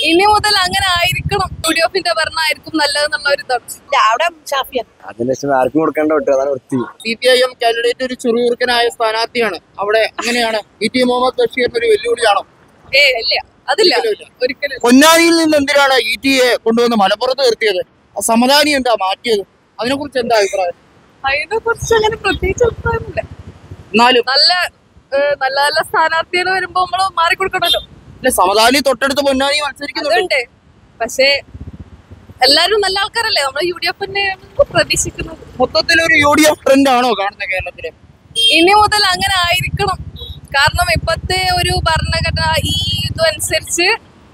ഇനി മുതൽ അങ്ങനെ ആയിരിക്കണം യു ഡി എഫിന്റെ ഭരണമായിരിക്കും നല്ലതെന്നുള്ള ഒരു ഇതാണ് ഇല്ല അവിടെ ഷാഫിയാണ് അതിനുശേഷം ആർക്കും കൊടുക്കേണ്ട വിട്ടു അതാണ് വൃത്തി C P I M candidate ഒരു ചെറുകുറുക്കനായ സ്ഥാനാർത്ഥിയാണ് അവിടെ അങ്ങനെയാണ് ഇ ടി മുഹമ്മദ് ബഷീറിന് ഒരു വെല്ലുവിളിയാണോ ഏ ഇല്ല അതില്ല ഒരിക്കലുമില്ല. ഒരിക്കലും പൊന്നാനിയിൽ നിന്ന് എന്തിനാണ് ഇ ടിയെ കൊണ്ടുവന്ന് മലപ്പുറത്ത് നിർത്തിയത് ആ സമദാനി എന്താ മാറ്റിയത് അതിനെ കുറിച്ച് എന്താ അഭിപ്രായം അതിനെ കുറിച്ച് അങ്ങനെ പ്രത്യേകിച്ച് അഭിപ്രായമില്ല എന്നാലും നല്ല ഏ, നല്ല നല്ല സ്ഥാനാർത്ഥികൾ വരുമ്പോ നമ്മള് മാറിക്കൊടുക്കണല്ലോ ഇല്ല, സമദാനി തൊട്ടടുത്ത് പൊന്നാനി മത്സരിക്കുന്നുണ്ട് അതുണ്ട് പക്ഷേ എല്ലാരും നല്ല ആൾക്കാരല്ലേ നമ്മള് യു ഡി എഫിനെ പ്രതീക്ഷിക്കുന്നത് മൊത്തത്തിൽ ഒരു യു ഡി എഫ് ട്രെൻഡ് ആണോ കാണുന്നത് കേരളത്തില് ഇനി മുതൽ അങ്ങനെ ആയിരിക്കണം കാരണം ഇപ്പത്തെ ഒരു ഭരണഘടന ഈ ഇതും അനുസരിച്ച്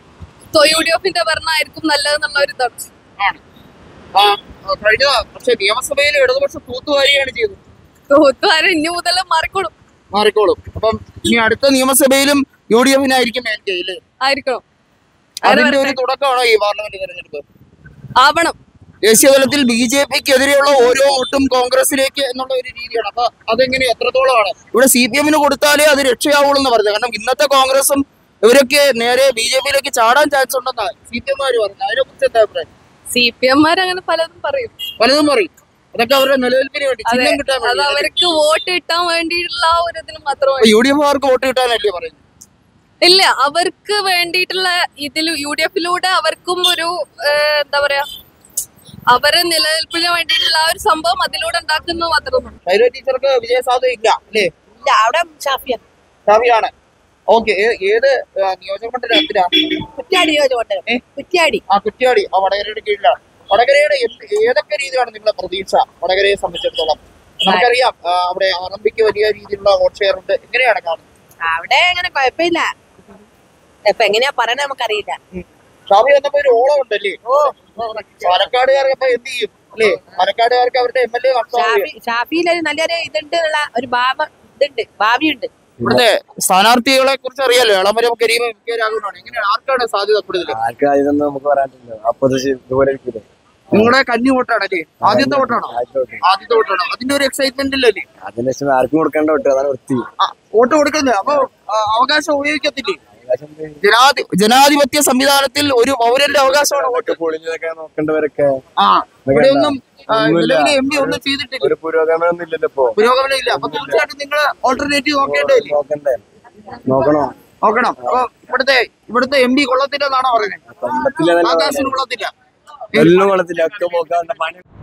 യു ഡി എഫിന്റെ ഭരണമായിരിക്കും നല്ലതെന്നുള്ള ഒരു ഇതാണ് ആണ് ആ ആ, കഴിഞ്ഞ പക്ഷെ നിയമസഭയിൽ ഇടതുപക്ഷ തൂത്തുവാരിയാണ് ചെയ്തത് തൂത്തുവാരം ഇനി മുതൽ മാറിക്കോളും മാറിക്കോളും അപ്പം ഇനി അടുത്ത നിയമസഭയിലും യു ഡി എഫിനായിരിക്കും മേൽക്കൈ അല്ലേ ആയിരിക്കണം അങ്ങനെ അതിന്റെ ഒരു വരട്ടെ. തുടക്കമാണോ ഈ പാർലമെന്റ് തെരഞ്ഞെടുപ്പ് ആവണം ദേശീയ തലത്തിൽ ബി ജെ പിക്ക് എതിരെയുള്ള ഓരോ വോട്ടും കോൺഗ്രസിലേക്ക് എന്നുള്ള ഒരു രീതിയാണ് അപ്പൊ അതെങ്ങനെ എത്രത്തോളമാണ് ഇവിടെ സി പി എമ്മിന് കൊടുത്താലേ അത് രക്ഷയാവുള്ളൂ എന്ന് പറഞ്ഞത് കാരണം ഇന്നത്തെ കോൺഗ്രസും ഇവരൊക്കെ നേരെ ബി ജെ പിയിലേക്ക് ചാടാൻ ചാൻസ് ഉണ്ടെന്നാണ് സി പി എമ്മാര് പറഞ്ഞത് അതിനെ കുറിച്ച് എന്താ അഭിപ്രായം സി പി എംമാർ അങ്ങനെ പലതും പറയും പലതും പറയും അതൊക്കെ അവരുടെ നിലനിൽപ്പിന് വേണ്ടി അതെ ചിഹ്നം കിട്ടാൻ അത് വേണ്ടി അവർക്ക് വോട്ട് കിട്ടാൻ വേണ്ടിയിട്ടുള്ള ആ ഒരു ഇതിന് മാത്രമേ യു ഡി എഫുകാർക്ക് വോട്ട് കിട്ടാനല്ലേ പറയുന്നത് ഇല്ല അവർക്ക് വേണ്ടിയിട്ടുള്ള ഇതിൽ യു ഡി എഫിലൂടെ അവർക്കും ഒരു ഏഹ്, എന്താ പറയാ അവരെ നിലനിൽപ്പിന് വേണ്ടിയിട്ടുള്ള ആ ഒരു സംഭവം അതിലൂടെ ഉണ്ടാക്കുന്നത് മാത്രമേ ശൈല ടീച്ചർക്ക് വിജയ സാധ്യത ഇല്ല അല്ലേ ഇല്ല അവിടെ ഷാഫിയാണ് ഷാഫിയാണ് ഓക്കെ ഏത് ആ, നിയോജക മണ്ഡലത്തിലാ കുറ്റ്യാടി യോജന ഏ? കുറ്റ്യാടി ആ കുറ്റ്യാടി ആ വടകരയുടെ കീഴിലാണ് വടകരയുടെ എന്ത്- ഏതൊക്കെ രീതിയിലാണ് നിങ്ങളെ പ്രതീക്ഷ വടകരയെ സംബന്ധിച്ചിടത്തോളം നമുക്കറിയാം ആ, അവിടെ ആർ എം പിക്ക് വലിയ രീതിയിലുള്ള വോട്ട് ഷെയർ ഉണ്ട് എങ്ങനെയാണ് കാണുന്നത് അവിടെ അങ്ങനെ കുഴപ്പമില്ല ഇപ്പൊ എങ്ങനെയാ പറയണ നമുക്കറിയില്ല ഷാഫി വന്നപ്പോ ഒരു ഓളം ഉണ്ടല്ലേ ഓ പാലക്കാടുകാർക്ക് അപ്പൊ എന്ത് ചെയ്യും അല്ലേ പാലക്കാടുകാർക്ക് അവരുടെ എം എൽ എ ഷാഫി ഷാഫിയിൽ ഒരു നല്ലൊരു ഇതുണ്ട് എന്നുള്ള ഒരു ഭാവ ഇതുണ്ട് ഭാവിയുണ്ട് ഇവിടുത്തെ സ്ഥാനാർത്ഥികളെ കുറിച്ച് അറിയാലോ എളമരം കരീം എം കെ രാഘവനാണ് എങ്ങനെയാണ് ആർക്കാണ് സാധ്യത കൂടുതൽ ആർക്കും ഇതൊന്നും നമുക്ക് പറയാനില്ല അപ്പൊ ഇതുപോലെ ഇരിക്കില്ലേ നിങ്ങളുടെ കന്നി വോട്ടാണല്ലേ ആദ്യത്തെ വോട്ടാണോ ആദ്യത്തെ വോട്ടാണോ അതിന്റെ ഒരു എക്സൈറ്റ്മെന്റ് ഇല്ലല്ലേ അതിനുശേഷം ആർക്കും കൊടുക്കേണ്ട വിട്ടു അതാണ് വൃത്തി ആ, വോട്ട് കൊടുക്കുന്നത് അപ്പൊ ആ, അവകാശം ഉപയോഗിക്കത്തില്ലേ അവകാശം ഉണ്ട്. ജനാധി ജനാധിപത്യ സംവിധാനത്തിൽ ഒരു പൗരന്റെ അവകാശമാണ് വോട്ട് ഇതൊക്കെ പൊളിഞ്ഞതൊക്കെ നോക്കേണ്ടവരൊക്കെ ആ ഇവിടെ ഒന്നും ആ, ഒന്നുമില്ല. നിലവിലെ എം പി ഒന്നും ചെയ്തിട്ടില്ല ഒരു പുരോഗമനം ഒന്നും ഇല്ലല്ലോ ഇപ്പൊ പുരോഗമനം ഇല്ല അപ്പൊ തീർച്ചയായിട്ടും നിങ്ങൾ ഓൾട്ടർനേറ്റീവ് നോക്കേണ്ടേ നോക്കണ്ടേ നോക്കണോ നോക്കണം അപ്പൊ ഇവിടുത്തെ ഇവിടുത്തെ എം പി കൊള്ളത്തില്ലെന്നാണോ പറയുന്നത് കൊല്ലത്തില്ല ആകാശിന് കൊള്ളത്തില്ല എല്ലാം കൊള്ളത്തില്ല ഒക്കെ പോക്കാണ്ട പണി